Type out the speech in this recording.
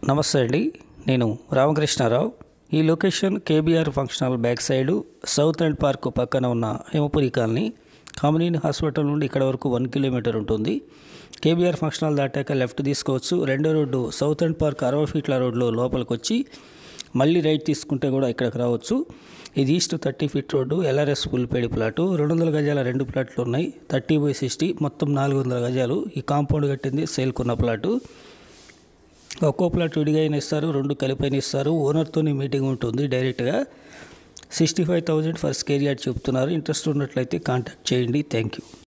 నమస్తే అండి నేను రామకృష్ణారావు ఈ location KBR function hall back side south and park పక్కన ఉన్న హేమపురి కాలనీ కామినీని హాస్పిటల్ నుండి ఇక్కడ వరకు వన్ కిలోమీటర్ ఉంటుంది కేబీఆర్ ఫంక్షన్ హాల్ దాటాక లెఫ్ట్ తీసుకోవచ్చు రెండో రోడ్డు సౌత్ అండ్ పార్క్ అరవై ఫీట్ల రోడ్లో లోపలికి వచ్చి మళ్ళీ రైట్ తీసుకుంటే కూడా ఇక్కడికి రావచ్చు ఇది east thirty feet road LRS full paid plot రెండు వందల గజాల రెండు ప్లాట్లు ఉన్నాయి థర్టీ బై సిక్స్టీ మొత్తం నాలుగు వందల గజాలు ఈ కాంపౌండ్ కట్టింది సేల్కున్న ప్లాటు ఒక్కో ప్లాట్ విడిగా అయినా ఇస్తారు రెండు కలిపైన ఇస్తారు ఓనర్తోని మీటింగ్ ఉంటుంది డైరెక్ట్గా sixty five thousand per square yard చెప్తున్నారు ఇంట్రెస్ట్ ఉన్నట్లయితే కాంటాక్ట్ చేయండి థ్యాంక్ యూ